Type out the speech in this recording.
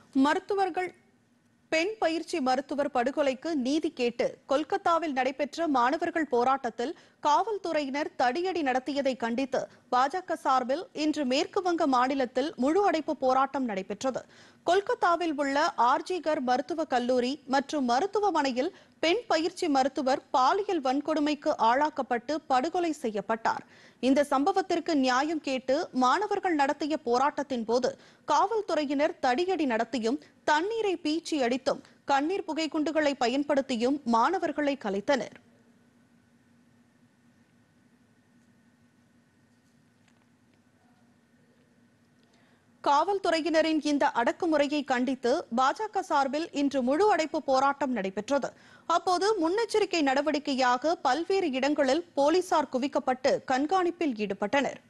மருத்துவர்கள் பெண் பயிற்சி மருத்துவர் படுகொலைக்கு நீதி கேட்டு கொல்கத்தாவில் நடைபெற்ற மாணவர்கள் போராட்டத்தில் காவல்துறையினர் தடியடி நடத்தியதை கண்டித்து பாஜக சார்பில் இன்று மேற்கு வங்க மாநிலத்தில் முழு அடைப்பு போராட்டம் நடைபெற்றது கொல்கத்தாவில் உள்ள ஆர்ஜிகர் மருத்துவக் கல்லூரி மற்றும் மருத்துவமனையில் பெண் பயிற்சி மருத்துவர் பாலியல் வன்கொடுமைக்கு ஆளாக்கப்பட்டு படுகொலை செய்யப்பட்டார் இந்த சம்பவத்திற்கு நியாயம் கேட்டு மாணவர்கள் நடத்திய போராட்டத்தின் போது காவல்துறையினர் தடியடி நடத்தியும் தண்ணீரை பீச்சி அடித்தும் கண்ணீர் புகை குண்டுகளை பயன்படுத்தியும் மாணவர்களை கலைத்தனர் காவல்துறையினரின் இந்த அடக்குமுறையை கண்டித்து பாஜக சார்பில் இன்று முழு அடைப்பு போராட்டம் நடைபெற்றது அப்போது முன்னெச்சரிக்கை நடவடிக்கையாக பல்வேறு இடங்களில் போலீசார் குவிக்கப்பட்டு கண்காணிப்பில் ஈடுபட்டனர்